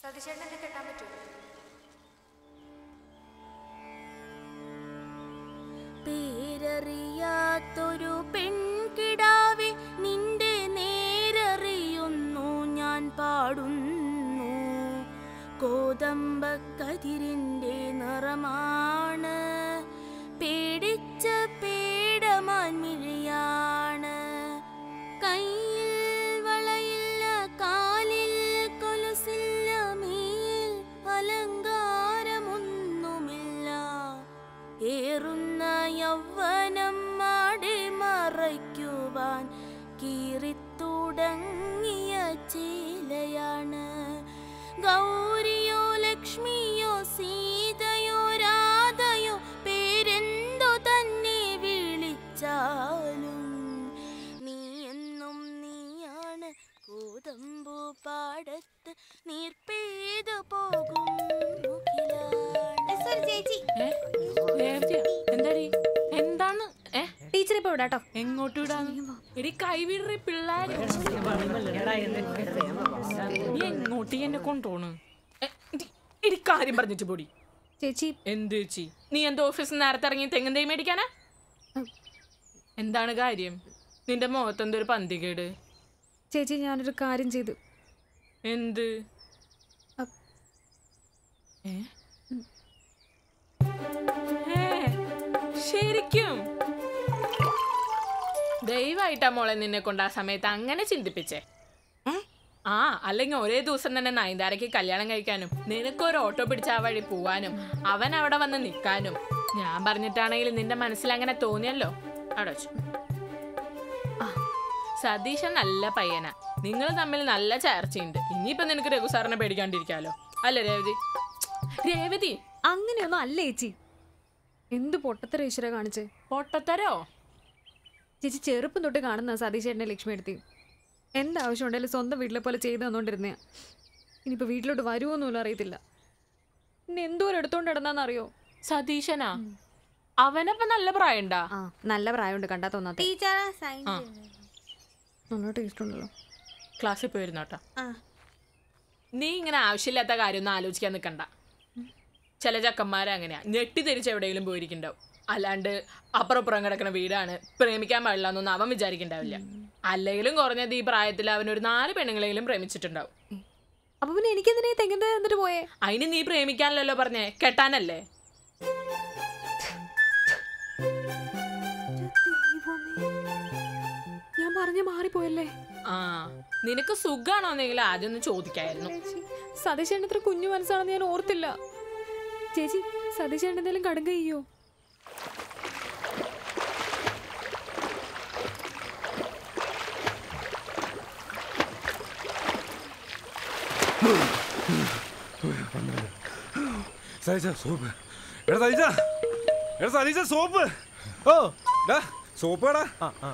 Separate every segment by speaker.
Speaker 1: സതീശേട്ടൻ എന്നെ കെട്ടാൻ പറ്റുമോ
Speaker 2: പേരറിയാത്തൊരു പെൺകിടാവെ നിന്റെ നേരറിയുന്നു ഞാൻ പാടുന്നു കോതമ്പക്കതിരിൻ്റെ നിറമാണ് പേടിച്ച പേടമാൻമിഴിയാണ് കയ്യിൽ വളയില്ല കാലിൽ കൊലുസില്ല മേൽ അലങ്കാരമൊന്നുമില്ല ഏറുന്ന യൗവനം മാടി മറയ്ക്കുവാൻ കീറിത്തുടങ്ങിയ ചേലയാണ് ഗൗരിയോ ലക്ഷ്മിയോ സീതയോ രാധയോ പേരെന്തു തന്നെ വിളിച്ചാലും നീ എന്നും നീയാണ് കോതമ്പു പാടത്ത് നീർപ്പെയ്തു പോകും മുകിലാണ് ചേച്ചി
Speaker 3: ഏ? രേവതിയാ? എന്താടി എന്താണ് ഏ
Speaker 1: ടീച്ചർ ഇപ്പൊ വിടാട്ടോ
Speaker 3: എങ്ങോട്ട് വിടാന്ന് എടി കൈവിടറി പിള്ളേര് നീ എങ്ങോട്ട് എന്നെ കൊണ്ടോണ് ഏ, ഇടി- ഇടി കാര്യം പറഞ്ഞിട്ട് പൊടി
Speaker 1: ചേച്ചി
Speaker 3: എന്ത് ചേച്ചി നീ എന്താ ഓഫീസിൽ നേരത്തെ ഇറങ്ങി തെങ്ങും തൈ മേടിക്കാനാ എന്താണ് കാര്യം നിന്റെ മുഖത്ത് എന്തൊരു പന്തികേട്
Speaker 1: ചേച്ചി ഞാനൊരു കാര്യം ചെയ്തു
Speaker 3: എന്ത്
Speaker 1: അ-
Speaker 3: ഏ? ഏ, ശരിക്കും ദയവായിട്ടാ മോളെ നിന്നെ കൊണ്ട് ആ സമയത്ത് അങ്ങനെ ചിന്തിപ്പിച്ചേ ആ അല്ലെങ്കിൽ ഒരേ ദിവസം തന്നെ നയൻതാരയ്ക്ക് കല്യാണം കഴിക്കാനും നിനക്കൊരു ഓട്ടോ പിടിച്ച് ആ വഴി പോവാനും അവൻ അവിടെ വന്ന് നിൽക്കാനും ഞാൻ പറഞ്ഞിട്ടാണെങ്കിൽ നിന്റെ മനസ്സിൽ അങ്ങനെ തോന്നിയല്ലോ അവിടെ വെച്ചു സതീശൻ നല്ല പയ്യനാ നിങ്ങൾ തമ്മിൽ നല്ല ചേർച്ചയുണ്ട് ഇനിയിപ്പൊ നിനക്ക് രഘു സാറിനെ പേടിക്കാണ്ടിരിക്കാലോ അല്ലേ രേവതി രേവതി
Speaker 1: അങ്ങനെയൊന്നും അല്ല ചേച്ചി എന്ത് പൊട്ടത്തര ഈശ്വര കാണിച്ച്
Speaker 3: പൊട്ടത്തരോ
Speaker 1: ചേച്ചി ചെറുപ്പം തൊട്ട് കാണുന്ന സതീശേട്ടനെ ലക്ഷ്മി എടുത്തി എന്താവശ്യം ഉണ്ടെങ്കിലും സ്വന്തം വീട്ടിലെ പോലെ ചെയ്തു തന്നോണ്ടിരുന്നയാ ഇനിയിപ്പോ വീട്ടിലോട്ട് വരുമോന്നുമില്ല അറിയത്തില്ല പിന്നെ എന്തോരം എടുത്തോണ്ട് നടന്നാന്നറിയോ
Speaker 3: സതീശനാ അവനപ്പൊ നല്ല പ്രായണ്ടാ
Speaker 1: ആ നല്ല പ്രായമുണ്ട് കണ്ടാ തോന്നാത്ത
Speaker 2: ടീച്ചറാ സൈൻ
Speaker 3: ആ.
Speaker 1: നല്ല ടേസ്റ്റ് ഉണ്ടല്ലോ
Speaker 3: ക്ലാസ്സിൽ പോയിരുന്നോട്ടോ
Speaker 2: ആ
Speaker 3: നീ ഇങ്ങനെ ആവശ്യമില്ലാത്ത കാര്യമൊന്നും ആലോചിക്കാൻ നിൽക്കണ്ട ചില ചക്കന്മാരെ അങ്ങനെയാ ഞെട്ടി തിരിച്ച് എവിടെയെങ്കിലും പോയിരിക്കുന്നുണ്ടാവും അല്ലാണ്ട് അപ്പുറം ഇപ്പുറം കിടക്കുന്ന വീടാണ് പ്രേമിക്കാൻ പാടില്ല എന്നൊന്നും അവൻ വിചാരിക്കണ്ടാവില്ല അല്ലെങ്കിലും കുറഞ്ഞത് ഈ പ്രായത്തിൽ അവൻ ഒരു നാല് പെണ്ണുങ്ങളെങ്കിലും പ്രേമിച്ചിട്ടുണ്ടാവും
Speaker 1: അപ്പൊ പിന്നെ എനിക്കെന്തിനാ ഈ തെങ്ങിന്റെ എന്നിട്ട് പോയേ
Speaker 3: അതിന് നീ പ്രേമിക്കാനല്ലോ പറഞ്ഞേ കെട്ടാനല്ലേ
Speaker 1: ഞാൻ പറഞ്ഞ മാറിപ്പോയല്ലേ
Speaker 3: ആ നിനക്ക് സുഖാണോന്നെങ്കിൽ ആദ്യം ഒന്ന് ചോദിക്കായിരുന്നു
Speaker 1: സതീശേട്ടൻ ഇത്ര കുഞ്ഞു മനസ്സാണെന്ന് ഞാൻ ഓർത്തില്ല ചേച്ചി സതീശേട്ടൻ എന്തെങ്കിലും കടുങ്ക ചെയ്യോ
Speaker 4: സതീശ സോപ്പ് എടാ സതീശ എടാ സതീശ സോപ്പ്
Speaker 5: ഓ
Speaker 4: ഡാ സോപ്പ് എടാ
Speaker 5: ആ ആ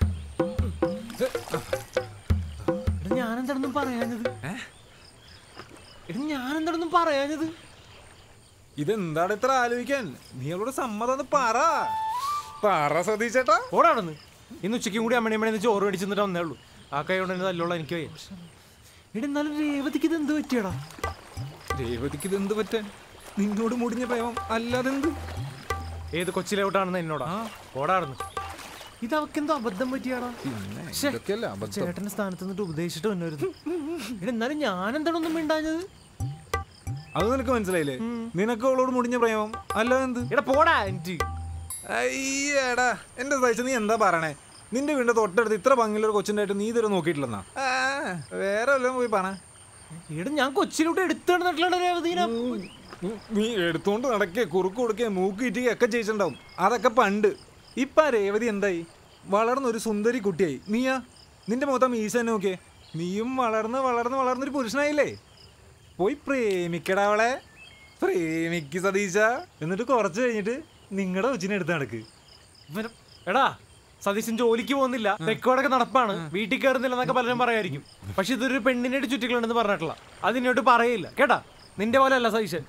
Speaker 5: എടാ ഞാനെന്താണെന്നും പറയാഞ്ഞത് എടാ ഞാനെന്താണെന്നും പറയാഞ്ഞത്
Speaker 4: ഇതെന്താണ് ഇത്ര ആലോചിക്കാൻ നീ അവളോട് സമ്മതം പറ പറ സതീശേട്ടാ
Speaker 5: ഓടാണെന്ന് ഇന്ന് ഉച്ചയ്ക്കും കൂടി അമ്മണി അമ്മണി ചോറ് മേടിച്ച് നിന്നിട്ട് വന്നേ ഉള്ളൂ ആ കൈ കൊണ്ട് തന്നെ തല്ലുള്ള എനിക്ക് വയ്യ എടാ എന്നാലും രേവതിക്ക് ഇത് എന്ത് പറ്റിയടാ
Speaker 4: രേവതിക്ക് ഇത് എന്ത് പറ്റാൻ നിന്നോട് മുടിഞ്ഞ പ്രേമം അല്ലാതെന്ത്
Speaker 5: ഏത് കൊച്ചിലോട്ടാണെന്ന് എന്നോടാ ഓടാടുന്നു ഇത് അവക്കെന്തോ അബദ്ധം പറ്റിയാടാ
Speaker 4: പിന്നെ
Speaker 5: ശ്ശെ,
Speaker 4: ഇതൊക്കെയല്ല അബദ്ധം
Speaker 5: ചേട്ടന്റെ സ്ഥാനത്ത് നിന്നിട്ട് ഉപദേശിച്ചിട്ട് വന്നവരുത് എടാ എന്നാലും ഞാൻ എന്താണൊന്നും മിണ്ടാഞ്ഞത്
Speaker 4: അത് നിനക്ക് മനസ്സിലായില്ലേ നിനക്ക് അവളോട് മുടിഞ്ഞ പ്രേമം അല്ലാതെന്ത്
Speaker 5: എടാ പോടാ എനിക്ക്
Speaker 4: അയ്യടാ എന്റെ സഹിച്ച നീ എന്താ പറയണേ നിന്റെ വീടിന്റെ തൊട്ടടുത്ത് ഇത്ര ഭംഗിയുള്ള കൊച്ചിൻ്റെ ആയിട്ട് നീ ഇതുവരെ നോക്കിയിട്ടില്ലെന്നാ ആ, വേറെ വല്ലതും പോയി പറ
Speaker 5: എടാ ഞാൻ കൊച്ചിലോട്ട് എടുത്തു നടന്നിട്ടുള്ള രേവതീനെ
Speaker 4: ഉം, നീ എടുത്തോണ്ട് നടക്കേ കുറുക്ക് കൊടുക്കേ മൂക്ക് ഇറ്റുകയും ഒക്കെ ചെയ്തിട്ടുണ്ടാവും അതൊക്കെ പണ്ട് ഇപ്പൊ ആ രേവതി എന്തായി വളർന്നൊരു സുന്ദരി കുട്ടിയായി നീയാ നിന്റെ മുഖത്താ മീശ തന്നെ നോക്കിയേ നീയും വളർന്ന് വളർന്ന് വളർന്നൊരു പുരുഷനായില്ലേ പോയി പ്രേമിക്കടാ അവളെ പ്രേമിക്ക് സതീശ എന്നിട്ട് കുറച്ച് കഴിഞ്ഞിട്ട് നിങ്ങളുടെ കൊച്ചിനെ എടുത്ത് നടക്ക്
Speaker 5: ഇവന്- എടാ സതീശൻ ജോലിക്ക് പോകുന്നില്ല റെക്കോർഡൊക്കെ നടപ്പാണ് വീട്ടിൽ കയറുന്നില്ല എന്നൊക്കെ പലരും പറയായിരിക്കും പക്ഷെ ഇതൊരു പെണ്ണിനെ ചുറ്റികളുണ്ടെന്ന് പറഞ്ഞിട്ടില്ല അതിനോട്ട് പറയില്ല കേട്ടാ നിന്റെ പോലെ അല്ല സതീശൻ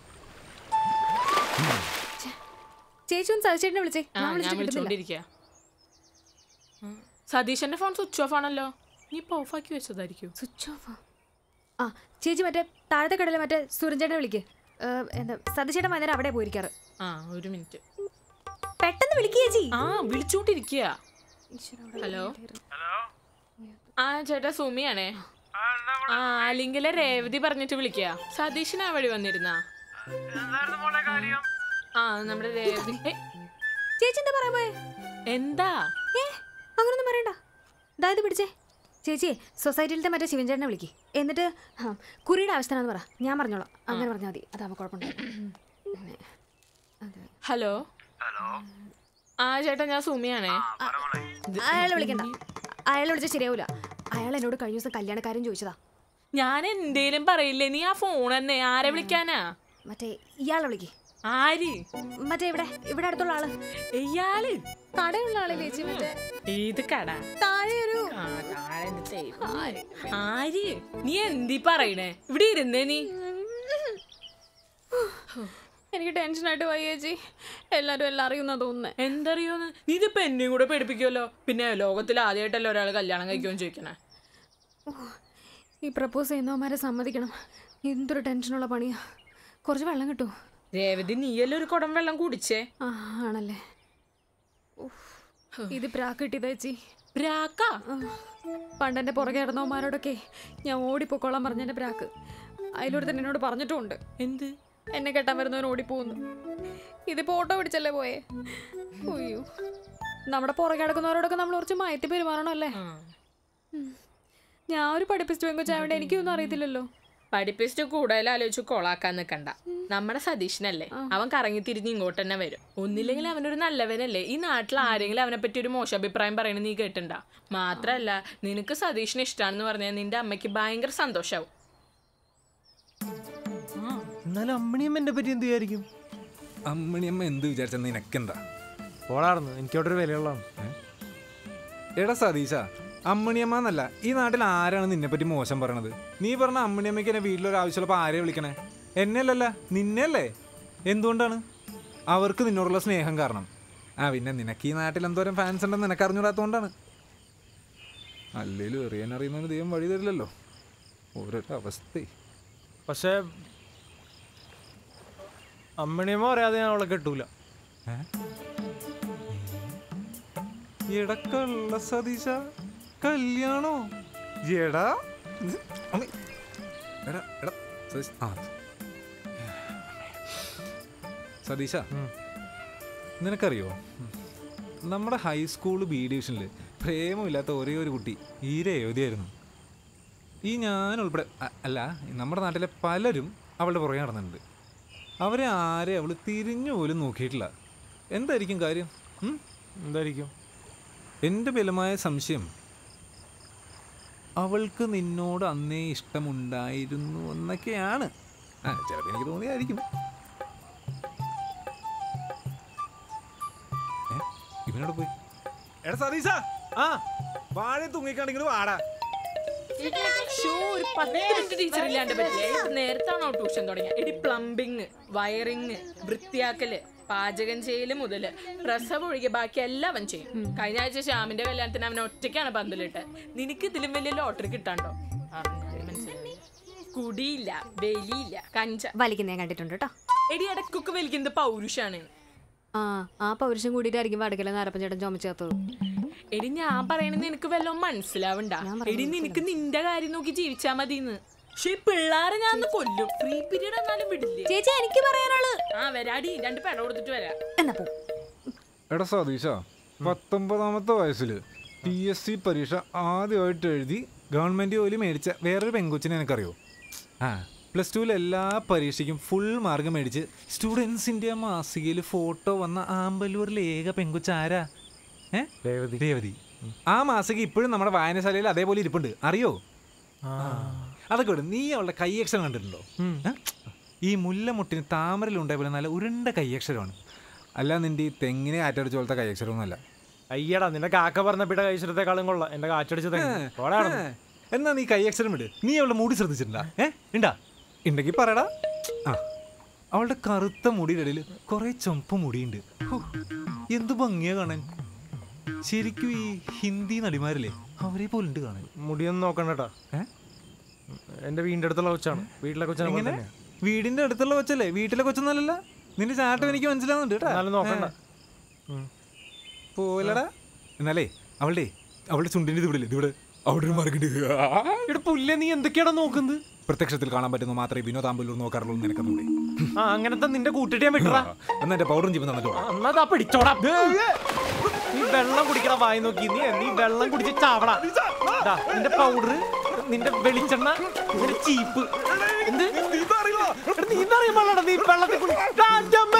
Speaker 1: ചേച്ചി ഒന്ന് സതീശേട്ടനെ വിളിച്ചേ
Speaker 3: ആ
Speaker 1: ഞാൻ
Speaker 3: ഞാൻ
Speaker 1: വിളിച്ചിട്ട് കിട്ടുന്നില്ല
Speaker 3: വിളിച്ചോണ്ടിരിക്കുക സതീശന്റെ ഫോൺ സ്വിച്ച് ഓഫ് ആണല്ലോ നീ ഇപ്പൊ ഓഫാക്കി വെച്ചതായിരിക്കും
Speaker 1: സ്വിച്ച് ഓഫ് ആ ചേച്ചി മറ്റേ താഴത്തെ കടയിലെ മറ്റേ സുരഞ്ചേട്ടനെ വിളിക്ക് ഏ, എന്താ സതീശേട്ടൻ വൈകുന്നേരം അവിടെ പോയിരിക്കാറ്
Speaker 3: ആ ഒരു മിനിറ്റ്
Speaker 1: പെട്ടെന്ന് വിളിക്ക് ചേച്ചി
Speaker 3: ആ വിളിച്ചോണ്ടിരിക്കുക ഹലോ ആ ചേട്ടാ സുമിയാണേ ആ അല്ലെങ്കിൽ രേവതി പറഞ്ഞിട്ട് വിളിക്കുക സതീഷിനാ വഴി വന്നിരുന്ന ആ നമ്മുടെ രേവതി ഏ,
Speaker 1: ചേച്ചി എന്താ പറയാൻ പോയെ
Speaker 3: എന്താ
Speaker 1: ഏ അങ്ങനൊന്നും പറയണ്ട അതായത് പിടിച്ചേ ചേച്ചി സൊസൈറ്റിയിലത്തെ മറ്റേ ശിവൻചേട്ടനെ വിളിക്ക് എന്നിട്ട് ആ, കുറിയുടെ ആവശ്യത്തിനാന്ന് പറ ഞാൻ പറഞ്ഞോളാം അങ്ങനെ പറഞ്ഞാൽ മതി അതാവുമ്പോൾ കുഴപ്പമുണ്ടാവും അങ്ങനെ. അതെ
Speaker 3: ഹലോ ആ ചേട്ടാ ഞാൻ സുമിയാണേ
Speaker 1: അയാളെ വിളിക്കണ്ട അയാളെ വിളിച്ചാൽ ശരിയാവൂല അയാൾ എന്നോട് കഴിഞ്ഞ ദിവസം കല്യാണക്കാരൻ ചോദിച്ചതാ
Speaker 3: ഞാൻ എന്തേലും പറയില്ലേ നീ ആ ഫോൺ തന്നെ ആരെ വിളിക്കാനാ
Speaker 1: മറ്റേ ഇയാളെ വിളിക്ക്
Speaker 3: ആര്
Speaker 1: മറ്റേ ഇവിടെ ഇവിടെ അടുത്തുള്ള ആള്
Speaker 3: ഇയാള്
Speaker 1: കടയുള്ള ആളെ ചേച്ചി മറ്റേ
Speaker 3: ഏത് കട
Speaker 1: താഴെ ഒരു
Speaker 3: ആ, താഴെ എന്റെ ദൈവം. ആര് നീ എന്തി പറയണേ ഇവിടെ ഇരുന്നേ നീ
Speaker 1: എനിക്ക് ടെൻഷനായിട്ട് പോയി ചേച്ചി എല്ലാരും എല്ലാം അറിയുന്ന തോന്നുന്നേ
Speaker 3: എന്തറിയോന്ന് നീ ഇതിപ്പോ എന്നെയും കൂടെ പേടിപ്പിക്കുമല്ലോ പിന്നെ ലോകത്തിൽ ആദ്യമായിട്ടല്ലേ ഒരാൾ കല്യാണം കഴിക്കുമെന്ന് ചോദിക്കണേ
Speaker 1: ഈ പ്രപ്പോസ് ചെയ്യുന്നവന്മാരെ സമ്മതിക്കണം എന്തൊരു ടെൻഷനുള്ള പണിയാ കുറച്ച് വെള്ളം കിട്ടുമോ
Speaker 3: രേവതി നീയല്ലേ ഒരു കുടം വെള്ളം കുടിച്ചേ
Speaker 1: ആ ആണല്ലേ ഉഫ്, ഇത് പ്രാക്ക് കിട്ടിയതാ ചേച്ചി
Speaker 3: പ്രാക്ക
Speaker 1: ആ, പണ്ടെന്റെ പുറകെ ഇടന്നവന്മാരോടൊക്കെ ഞാൻ ഓടിപ്പോക്കോളാൻ പറഞ്ഞെന്റെ പ്രാക്ക് അതിലൂടെ എന്നോട് പറഞ്ഞിട്ടുമുണ്ട്
Speaker 3: എന്ത്
Speaker 1: എന്നെ കെട്ടാൻ വരുന്നവൻ ഓടിപ്പോകുന്നു ഇതിപ്പോ ഓട്ടോ പിടിച്ചല്ലേ പോയേ അയ്യോ നമ്മുടെ പുറകെ കിടക്കുന്നവരോടൊക്കെ നമ്മൾ കുറച്ച് മയത്തി പെരുമാറണമല്ലേ
Speaker 3: ആ.
Speaker 1: ഞാൻ ഒരു പഠിപ്പിച്ചു പെങ്കൊച്ചായോണ്ട് എനിക്കൊന്നും അറിയത്തില്ലല്ലോ
Speaker 3: പഠിപ്പിച്ചിട്ട് കൂടുതൽ ആലോചിച്ച് കൊളാക്കാൻ നിക്കണ്ട നമ്മുടെ സതീഷിനല്ലേ അവൻ കറങ്ങി തിരിഞ്ഞ് ഇങ്ങോട്ട് തന്നെ വരും ഒന്നില്ലെങ്കിൽ അവനൊരു നല്ലവനല്ലേ ഈ നാട്ടിൽ ആരെങ്കിലും അവനെ പറ്റി ഒരു മോശം അഭിപ്രായം പറയണത് നീ കേട്ടിണ്ട മാത്രല്ല നിനക്ക് സതീഷിനെ ഇഷ്ടമാണെന്ന് പറഞ്ഞാൽ നിന്റെ അമ്മയ്ക്ക് ഭയങ്കര സന്തോഷാവും
Speaker 5: എന്നാലും അമ്മണിയമ്മ എന്നെ പറ്റി എന്ത് വിചാരിക്കും
Speaker 4: അമ്മണിയമ്മ എന്ത് വിചാരിച്ച നിനക്കെന്താ
Speaker 5: പോളാർന്ന് എനിക്കവിടെ ഒരു വിലയുള്ളതാണ്
Speaker 4: എടാ സതീശ അമ്മണിയമ്മ എന്നല്ല ഈ നാട്ടിൽ ആരാണ് നിന്നെ പറ്റി മോശം പറയണത് നീ പറഞ്ഞ അമ്മണിയമ്മയ്ക്ക് എന്നെ വീട്ടിലൊരു ആവശ്യമുള്ളപ്പോൾ ആരെ വിളിക്കണേ എന്നെ അല്ലല്ല നിന്നെ അല്ലേ എന്തുകൊണ്ടാണ് അവർക്ക് നിന്നോടുള്ള സ്നേഹം കാരണം ആ പിന്നെ നിനക്ക് ഈ നാട്ടിൽ എന്തോരം ഫാൻസ് ഉണ്ടെന്ന് നിനക്ക് അറിഞ്ഞൂടാത്തതുകൊണ്ടാണ് അല്ലേലും എറിയാൻ അറിയുന്നവന് ദൈവം വഴി തരില്ലല്ലോ ഓരോരോ അവസ്ഥ
Speaker 5: പക്ഷേ അമ്മണിയമ്മ പറയാതെ ഞാൻ അവളെ കെട്ടൂല
Speaker 4: എടക്കള്ള സതീശ കല്യാണോ എടാ ഇത് അമ്മേ. എടാ എടാ സതീശ് ആ സതീശ
Speaker 5: ഉം.
Speaker 4: നിനക്കറിയോ നമ്മുടെ ഹൈസ്കൂൾ ബി ഡിവിഷനിൽ പ്രേമമില്ലാത്ത ഒരേ ഒരു കുട്ടി ഈ രേവതിയായിരുന്നു ഈ ഞാൻ ഉൾപ്പെടെ അ- അല്ല നമ്മുടെ നാട്ടിലെ പലരും അവളുടെ പുറകെ നടന്നിട്ടുണ്ട് അവരെ ആരെ അവൾ തിരിഞ്ഞു പോലും നോക്കിയിട്ടില്ല എന്തായിരിക്കും കാര്യം ഉം?
Speaker 5: എന്തായിരിക്കും
Speaker 4: എൻ്റെ ബലമായ സംശയം അവൾക്ക് നിന്നോട് അന്നേ ഇഷ്ടമുണ്ടായിരുന്നു എന്നൊക്കെയാണ് ആ ചിലപ്പോൾ എനിക്ക് തോന്നിയായിരിക്കും ഏ, ഇവനോട് പോയി എടാ സതീശ ആ വാഴ തൂങ്ങിക്കാണെങ്കിൽ വാടാ
Speaker 3: ഷോ ഒരു പത്ത് മിനിറ്റ് ടീച്ചർ ഇല്ലാണ്ട് പറ്റില്ലേ നേരത്താണോ ട്യൂഷൻ തുടങ്ങിയ എടി പ്ലംബിങ് വയറിങ് വൃത്തിയാക്കല് പാചകം ചെയ്യല് മുതല് പ്രസവം ഒഴികെ ബാക്കി എല്ലാം അവൻ ചെയ്യും കഴിഞ്ഞ ആഴ്ച ശ്യാമിന്റെ കല്യാണത്തിന് അവൻ ഒറ്റയ്ക്കാണ് പന്തലിട്ട് നിനക്ക് ഇതിലും വലിയ ലോട്ടറി കിട്ടാണ്ടോ അറിഞ്ഞാലും മനസ്സിലായി. കുടിയില്ല വെലിയില്ല കഞ്ച
Speaker 1: വലിക്കുന്ന ഞാൻ കണ്ടിട്ടുണ്ട് കേട്ടോ
Speaker 3: എടി ഇടക്കൊക്കെ വലിക്കുന്നത് പൗരുഷാണ്
Speaker 1: ആ ആ പൗരുഷം കൂടിയിട്ടായിരിക്കും വടക്കല നാരപ്പൻ ചേട്ടൻ ചുമച്ചേർത്തത്
Speaker 3: എടി ഞാൻ പറയണത് നിനക്ക് വല്ലതും മനസ്സിലാവണ്ട എടി നിനക്ക് നിന്റെ കാര്യം നോക്കി ജീവിച്ചാ മതിന്ന് പക്ഷെ ഈ പിള്ളേരെ ഞാൻ ഒന്ന് കൊല്ലും ഫ്രീ പീരീഡ് എന്നാലും വിടില്ലേ
Speaker 1: ചേച്ചി എനിക്ക് പറയാനുള്ളത്
Speaker 3: ആ വരാടി രണ്ട് പെട കൊടുത്തിട്ട് വരാം
Speaker 1: എന്നാ പോ
Speaker 4: എടാ സതീശ പത്തൊമ്പതാമത്തെ വയസ്സിൽ പി എസ് സി പരീക്ഷ ആദ്യമായിട്ട് എഴുതി ഗവൺമെൻറ് ജോലി മേടിച്ച വേറൊരു പെങ്കൊച്ചിനെ എനിക്കറിയോ ആ പ്ലസ് ടുവിൽ എല്ലാ പരീക്ഷയ്ക്കും ഫുൾ മാർക്ക് മേടിച്ച് സ്റ്റുഡൻസ് ഇന്ത്യ മാസികയിൽ ഫോട്ടോ വന്ന ആമ്പല്ലൂരിലെ ഏക പെങ്കൊച്ച് ആരാ ഏ
Speaker 5: രേവതി
Speaker 4: രേവതി ആ മാസിക ഇപ്പോഴും നമ്മുടെ വായനശാലയിൽ അതേപോലെ ഇരിപ്പുണ്ട് അറിയോ
Speaker 5: ആ
Speaker 4: അതൊക്കെ വിടും നീ അവളുടെ കൈയക്ഷരം കണ്ടിട്ടുണ്ടോ ഏ? ഈ മുല്ലമുട്ടിന് താമരയിലുണ്ടായ പോലെ നല്ല ഉരുണ്ട കൈയക്ഷരമാണ് അല്ല നിന്റെ ഈ തെങ്ങിനെ ആറ്റടിച്ച പോലത്തെ കൈയക്ഷരമൊന്നുമല്ല
Speaker 5: അയ്യടാ നിന്റെ കാക്ക പറഞ്ഞ പിട കഴിച്ചിടത്തെക്കാളും കൊള്ളാം എന്റെ കാറ്റടിച്ചത് പോടാണ്
Speaker 4: ഏ, എന്നാ നീ കൈയക്ഷരം വിട് നീ അവളുടെ മുടി ശ്രദ്ധിച്ചിട്ടുണ്ടാ ഏ ഉണ്ടാ ഉണ്ടെങ്കിൽ പറയടാ ആ അവളുടെ കറുത്ത മുടിയുടെ ഇടയിൽ കുറെ ചുമപ്പ് മുടിയുണ്ട് ഹോ, എന്ത് ഭംഗിയാ കാണാൻ ശരിക്കും ഈ ഹിന്ദി നടിമാരില്ലേ അവരെ പോലുണ്ട് കാണാൻ
Speaker 5: മുടിയൊന്നും നോക്കണ്ട കേട്ടാ
Speaker 4: ഏ
Speaker 5: എന്റെ വീടിന്റെ അടുത്തുള്ള കൊച്ചാണ് വീട്ടിലെ കൊച്ചാണ് പോലെ
Speaker 4: എങ്ങനെ
Speaker 5: തന്നെയാ.
Speaker 4: വീടിന്റെ അടുത്തുള്ള കൊച്ചല്ലേ വീട്ടിലെ കൊച്ചൊന്നല്ലല്ല നിന്റെ ചാട്ടം എനിക്ക് മനസ്സിലാവുന്നുണ്ട് കേട്ടാ
Speaker 5: എന്നാലും നോക്കണ്ട
Speaker 4: പോലടാ എന്നാലേ അവളുടെ അവളുടെ ചുണ്ടിന്റെ ഇത് ഇവിടെ ഇത് ഇവിടെ അവിടെ ഒരു മറുകിണ്ട്
Speaker 5: ഇവിടെ പുല്ലേ നീ എന്തൊക്കെയാണോ നോക്കുന്നത്
Speaker 4: പ്രത്യക്ഷത്തിൽ കാണാൻ പറ്റുന്ന മാത്രമേ വിനോദാമ്പല്ലൂർ നോക്കാറുള്ളൂ എന്ന് നിനക്കൊന്നുകൂടി
Speaker 5: ആ അങ്ങനത്തെ നിന്റെ കൂട്ടിട്ട് ഞാൻ വിട്ടറാ
Speaker 4: എന്നാ എന്റെ പൗഡറും ജീവൻ തന്നല്ലോ
Speaker 5: എന്നാ പിടിച്ചോടാ നീ വെള്ളം കുടിക്കണ വായി നോക്കി നീ നീ വെള്ളം കുടിച്ച് ചാവടാ ദാ, നിന്റെ പൗഡർ നിന്റെ വെളിച്ചെണ്ണ നിന്റെ ചീപ്പ് എന്ത് എടാ, നീ ഇതറിയാൻ പാടില്ലടാ, നീ വെള്ളത്തിൽ കുടി ദാ, എൻ്റെ അമ്മ.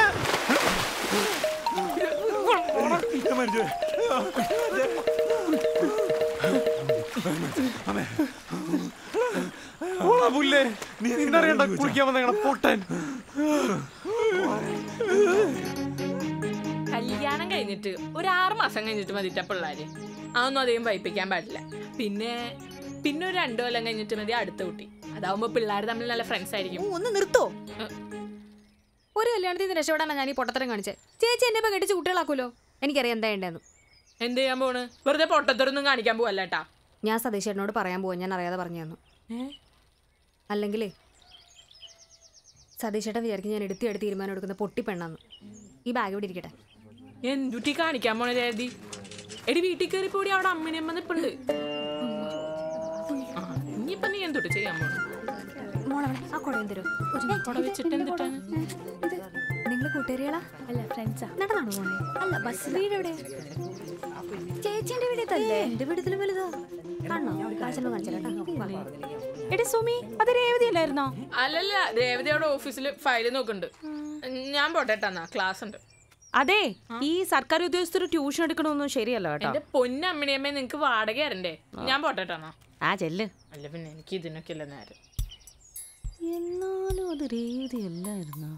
Speaker 5: ഓളാ പുല്ലേ നീ നിന്നറിയണ്ട കുളിക്കാൻ വന്നേക്കണ പൊട്ടൻ
Speaker 3: കല്യാണം കഴിഞ്ഞിട്ട് ഒരു ആറ് മാസം കഴിഞ്ഞിട്ട് മതിട്ട പിള്ളേര് അതൊന്നും അധികം വൈപ്പിക്കാൻ പാടില്ല പിന്നെ പിന്നെ ഒരു രണ്ടു കൊല്ലം കഴിഞ്ഞിട്ട് മതി അടുത്ത കുട്ടി അതാവുമ്പോ പിള്ളേർ തമ്മിൽ നല്ല ഫ്രണ്ട്സ് ആയിരിക്കും
Speaker 1: ഒന്ന് നിർത്തോ ഒരു കല്യാണത്തിൽ നിന്ന് രക്ഷപ്പെടാനാണ് ഞാൻ ഈ പൊട്ടത്തരം കാണിച്ചത് ചേച്ചി എന്നെ ഇപ്പൊ കെട്ടിച്ച് കുട്ടികളാക്കൂലോ എനിക്കറിയാം എന്താ വേണ്ടതെന്ന്
Speaker 3: എന്ത് ചെയ്യാൻ പോണ് വെറുതെ പൊട്ടത്തൊരൊന്നും കാണിക്കാൻ പോവല്ല കേട്ടാ
Speaker 1: ഞാൻ സതീശേട്ടനോട് പറയാൻ പോവാൻ ഞാൻ അറിയാതെ പറഞ്ഞു തന്നു അല്ലെങ്കിലേ സതീശേട്ടൻ വിചാരിക്കും ഞാൻ എടുത്തി എടുത്ത് തീരുമാനം എടുക്കുന്ന പൊട്ടി പെണ്ണാന്ന് ഈ ബാഗ് ഇവിടെ ഇരിക്കട്ടെ
Speaker 3: എന്തുട്ടി കാണിക്കാൻ പോണ ജയതി എടി വീട്ടിൽ കയറി പോടി അവിടെ അമ്മനെയമ്മ നിപ്പുണ്ട് ആ, ഇനിയിപ്പൊ നീ എന്തുട്ടി ചെയ്യാൻ പോണു
Speaker 1: മോളെ ആ കുടയും തരൂ
Speaker 3: കുട വെച്ചിട്ട് എന്തിട്ടാണ്
Speaker 1: നിങ്ങൾ കൂട്ടുകാരികളാ
Speaker 2: അല്ല ഫ്രണ്ട്സാ
Speaker 1: നടന്നാണോ പോണേ
Speaker 2: അല്ല ബസ്
Speaker 1: വീട് എവിടെ ചേച്ചിന്റെ വീട് തല്ലേ എന്റെ വീടത്തിലും വലുതാ കാണണോ കാണിച്ചോ കാണിച്ചാ
Speaker 2: എടി സുമി അത് രേവതി അല്ലായിരുന്നോ
Speaker 3: അല്ലല്ല രേവതി അവിടെ ഓഫീസിൽ ഫയൽ നോക്കുന്നുണ്ട് ഞാൻ പോട്ടെട്ടാ ക്ലാസ് ഉണ്ട്
Speaker 2: അതെ ഈ സർക്കാർ ഉദ്യോഗസ്ഥർ ട്യൂഷൻ എടുക്കണമെന്നും ശരിയല്ല കേട്ടോ
Speaker 3: എന്റെ പൊന്നമ്മണിയമ്മേ നിങ്ങക്ക് വാടക തരണ്ടേ ഞാൻ പോട്ടെട്ടാ
Speaker 2: ആ ചെല്ല്
Speaker 3: അല്ല പിന്നെ എനിക്ക് ഇതിനൊക്കെ ഇല്ല നേരം
Speaker 2: എന്നാലും അത് രേവതി അല്ലായിരുന്നോ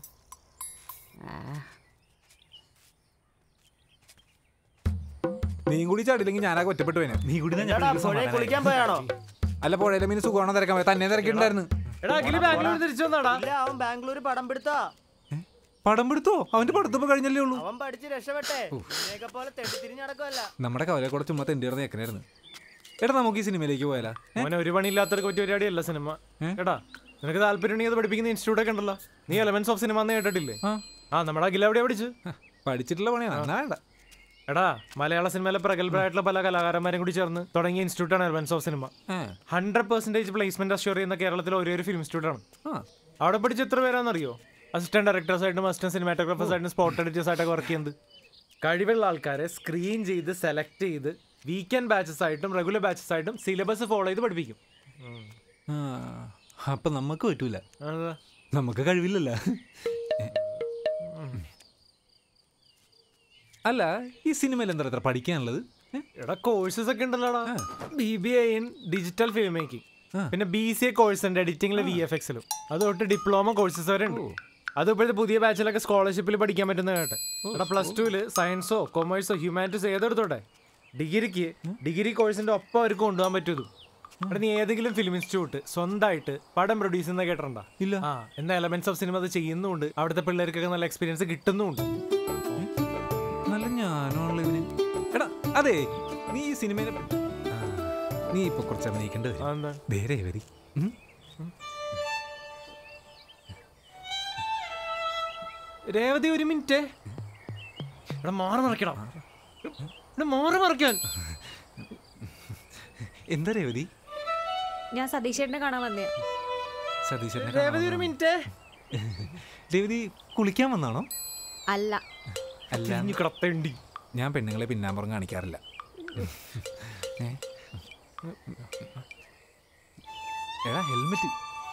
Speaker 4: നീയും കൂടി ചാടില്ലെങ്കിൽ ഞാനാകെ ഒറ്റപ്പെട്ടു പോയനെ നീ കൂടി ഞാൻ
Speaker 5: എടാ, പുഴയിൽ കുളിക്കാൻ പോയാണോ
Speaker 4: അല്ല പുഴയിലെ മീൻ സുഖമാണോ തിരക്കാൻ പോയത് തന്നെ തിരക്കിണ്ടായിരുന്നു
Speaker 5: എടാ അഖില് ബാംഗ്ലൂർ തിരിച്ചു വന്നാടാ
Speaker 6: ഇല്ല അവൻ ബാംഗ്ലൂർ പടം പിടുത്താ
Speaker 4: പടം പിടുത്തോ അവന്റെ പടത്തപ്പോ കഴിഞ്ഞല്ലേ ഉള്ളൂ
Speaker 6: അവൻ പഠിച്ച് രക്ഷപ്പെട്ടെ നിന്നെയൊക്കെ പോലെ തെറ്റിത്തിരിഞ്ഞ് നടക്കുമല്ല
Speaker 4: നമ്മുടെ കവലെ കൂടെ ചുമ്മാ തെണ്ടിയിടന്ന് ഞെക്കനായിരുന്നു എടാ നമുക്ക് ഈ സിനിമയിലേക്ക് പോയാലാ
Speaker 5: മോനെ ഒരു പണിയില്ലാത്തവർക്ക് പറ്റിയ പരിപാടിയല്ല സിനിമ എടാ നിനക്ക് താല്പര്യം അത് പഠിപ്പിക്കുന്ന ഇൻസ്റ്റിറ്റ്യൂട്ട് ഒക്കെ ഉണ്ടല്ലോ നീ എലമെന്റ്സ് ഓഫ് സിനിമ എന്ന് കേട്ടിട്ടില്ലേ
Speaker 4: ആ
Speaker 5: ആ നമ്മുടെ അഖില എവിടെയാ പഠിച്ചു
Speaker 4: പഠിച്ചിട്ടുള്ള പണിയാണ് എന്നാ വേണ്ട
Speaker 5: എടാ മലയാള സിനിമയിലെ പ്രഗത്ഭരായിട്ടുള്ള പല കലാകാരന്മാരും കൂടി ചേർന്ന് തുടങ്ങിയ ഇൻസ്റ്റിറ്റ്യൂട്ടാണ് എലമെന്റ്സ് ഓഫ് സിനിമ
Speaker 4: ആ
Speaker 5: ഹൺഡ്രഡ് പെർസെന്റേജ് പ്ലേസ്മെന്റ് അഷ്യൂർ ചെയ്യുന്ന കേരളത്തിലെ ഒരേ ഒരു ഫിലിം ഇൻസ്റ്റിറ്റ്യൂട്ടാണ്
Speaker 4: ആ
Speaker 5: അവിടെ പഠിച്ച എത്ര പേരാണെന്നറിയോ അസിസ്റ്റന്റ് ഡയറക്ടേഴ്സ് ആയിട്ടും അസിസ്റ്റന്റ് സിനിമാറ്റോഗ്രാഫേഴ്സ് ആയിട്ടും സ്പോട്ട് എഡിറ്റേഴ്സ് ആയിട്ടൊക്കെ വർക്ക് ചെയ്യുന്നത് കഴിവുള്ള ആൾക്കാരെ സ്ക്രീൻ ചെയ്ത് സെലക്ട് ചെയ്ത് വീക്കെൻഡ് ബാച്ചസ് ആയിട്ടും റെഗുലർ ബാച്ചസ് ആയിട്ടും സിലബസ് ഫോളോ ചെയ്ത് പഠിപ്പിക്കും
Speaker 4: ആ, അപ്പൊ നമുക്ക് പറ്റൂല
Speaker 5: അതാ.
Speaker 4: നമുക്ക് കഴിവില്ലല്ല അല്ല ഈ സിനിമയിൽ എന്താ ഇത്ര പഠിക്കാനുള്ളത് ഏ?
Speaker 5: എടാ കോഴ്സസ് ഒക്കെ ഉണ്ടല്ലോടാ B B I in digital film making
Speaker 4: ആ.
Speaker 5: പിന്നെ ബി സി എ കോഴ്സ് ഉണ്ട് എഡിറ്റിംഗിലെ വി എഫ് എക്സിലും അത് തൊട്ട് ഡിപ്ലോമ കോഴ്സസ് വരെ ഉണ്ട് അത് ഇപ്പോഴത്തെ പുതിയ ബാച്ചിലൊക്കെ സ്കോളർഷിപ്പിൽ പഠിക്കാൻ പറ്റുന്ന കേട്ടെ എടാ പ്ലസ് ടുവിൽ സയൻസോ കൊമേഴ്സോ ഹ്യൂമാനിറ്റീസോ ഏതെടുത്തോട്ടെ ഡിഗ്രിക്ക് ഡിഗ്രി കോഴ്സിന്റെ ഒപ്പം അവർക്ക് കൊണ്ടുപോകാൻ പറ്റൂ എടാ നീ ഏതെങ്കിലും ഫിലിം ഇൻസ്റ്റിറ്റ്യൂട്ട് സ്വന്തമായിട്ട് പടം പ്രൊഡ്യൂസ് ചെയ്യുന്ന കേട്ടിട്ടുണ്ടോ
Speaker 4: ഇല്ല.
Speaker 5: ആ എന്നാ എലമെന്റ്സ് ഓഫ് സിനിമ അത് ചെയ്യുന്നുണ്ട് അവിടുത്തെ പിള്ളേർക്കൊക്കെ നല്ല എക്സ്പീരിയൻസ് കിട്ടുന്നുമുണ്ട്
Speaker 4: നല്ല ഞാനുള്ള ഇവന് എടാ അതെ നീ ഈ സിനിമയിലെ ആ, നീ ഇപ്പൊ കുറച്ച് അഭിനയിക്കേണ്ടത് വരും.
Speaker 5: അതെന്താ
Speaker 4: വേറെ വരി ഉം?
Speaker 5: രേവതി ഒരു മിനിറ്റ് എടാ മാറി മറിക്കണം എടാ മാറി മറിക്കാൻ
Speaker 4: എന്താ രേവതി
Speaker 1: ഞാൻ സതീശേട്ടനെ കാണാൻ വന്നേ
Speaker 4: സതീശനെ
Speaker 5: രേവതി ഒരു മിനിറ്റ്
Speaker 4: രേവതി കുളിക്കാൻ വന്നാണോ
Speaker 1: അല്ല
Speaker 4: അല്ല
Speaker 5: ഇനി കിടത്തേണ്ടി
Speaker 4: ഞാൻ പെണ്ണുങ്ങളെ പിന്നാമ്പുറം കാണിക്കാറില്ല ഏ? എടാ ഹെൽമെറ്റ്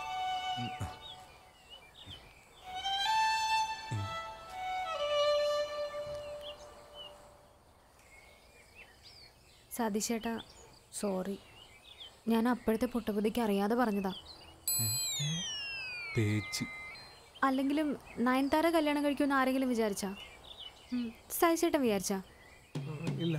Speaker 1: സതീശേട്ടാ സോറി ഞാൻ അപ്പോഴത്തെ പൊട്ടബുദ്ധിക്ക് അറിയാതെ പറഞ്ഞതാ
Speaker 4: തേച്ച്
Speaker 1: അല്ലെങ്കിലും നയൻതാര കല്യാണം കഴിക്കുമെന്ന് ആരെങ്കിലും വിചാരിച്ചാ സതീശേട്ടൻ വിചാരിച്ചാ
Speaker 4: ഇല്ല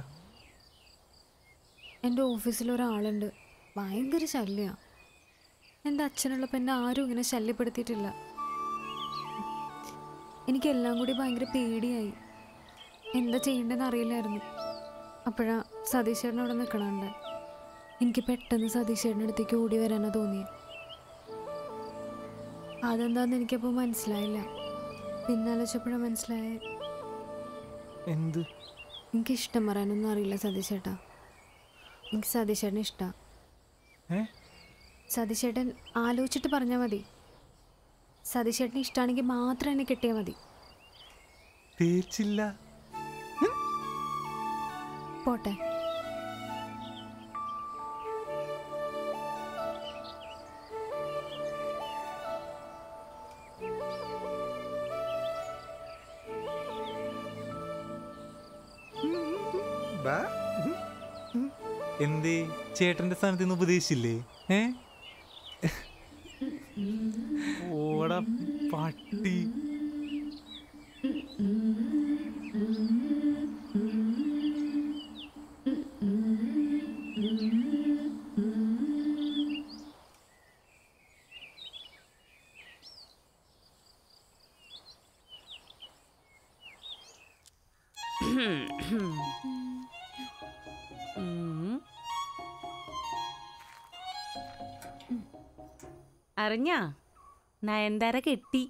Speaker 1: എൻ്റെ ഓഫീസിൽ ഒരാളുണ്ട് ഭയങ്കര ശല്യമാണ് എൻ്റെ അച്ഛനുള്ളപ്പോൾ എന്നെ ആരും ഇങ്ങനെ ശല്യപ്പെടുത്തിയിട്ടില്ല എനിക്കെല്ലാം കൂടി ഭയങ്കര പേടിയായി എന്താ ചെയ്യേണ്ടതെന്ന് അറിയില്ലായിരുന്നു അപ്പോഴാ സതീശേട്ടൻ അവിടെ നിൽക്കണുണ്ട് എനിക്ക് പെട്ടെന്ന് സതീശേട്ടൻ്റെ അടുത്തേക്ക് ഓടി വരാനാണ് തോന്നിയത് അതെന്താന്ന് എനിക്കപ്പോൾ മനസ്സിലായില്ല പിന്നാലോചിച്ചപ്പോഴാണ് മനസ്സിലായേ
Speaker 4: എന്ത്
Speaker 1: എനിക്ക് ഇഷ്ടം പറയാനൊന്നും അറിയില്ല സതീശേട്ടാ എനിക്ക് സതീശേട്ടനെ ഇഷ്ടമാണ്
Speaker 4: ഏ
Speaker 1: സതീശേട്ടൻ ആലോചിച്ചിട്ട് പറഞ്ഞാൽ മതി സതീശേട്ടന് ഇഷ്ടമാണെങ്കിൽ മാത്രം എന്നെ കിട്ടിയാൽ മതി
Speaker 4: തേച്ചില്ല
Speaker 1: പോട്ടെ
Speaker 4: എന്തേ ചേട്ടന്റെ സ്ഥാനത്ത് നിന്ന് ഉപദേശിച്ചില്ലേ ഏ ഓടാ പട്ടി
Speaker 2: ഉം. അറിഞ്ഞാ നയൻതാര കെട്ടി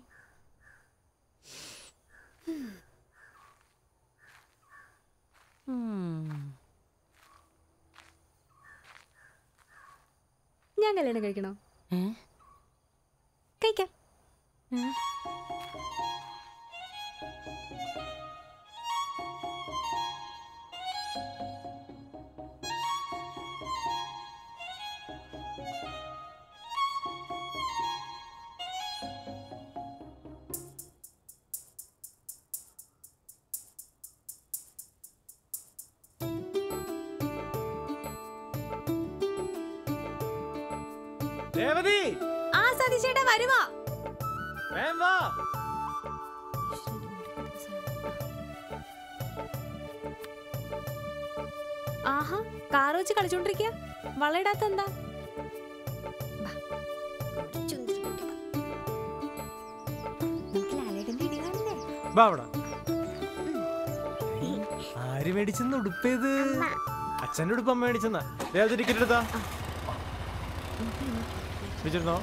Speaker 2: ഉം.
Speaker 1: ഞാൻ കല്യാണം കഴിക്കണോ
Speaker 2: ഏ?
Speaker 1: കഴിക്കാം
Speaker 5: രേവതി
Speaker 1: ആ സതീശേട്ടാ വരുവാ
Speaker 5: വേം വാ
Speaker 1: ആഹാ കാർ വെച്ച് കളിച്ചോണ്ടിരിക്കുക വളയിടാത്ത എന്താ
Speaker 5: വാ അവിടെ ആര് മേടിച്ചെന്ന് ഉടുപ്പേത് അച്ഛൻ്റെ ഉടുപ്പ് അമ്മ മേടിച്ചെന്നാ രേവതി ടിക്കറ്റ് എടുത്താ വിളിച്ചിരുന്നോ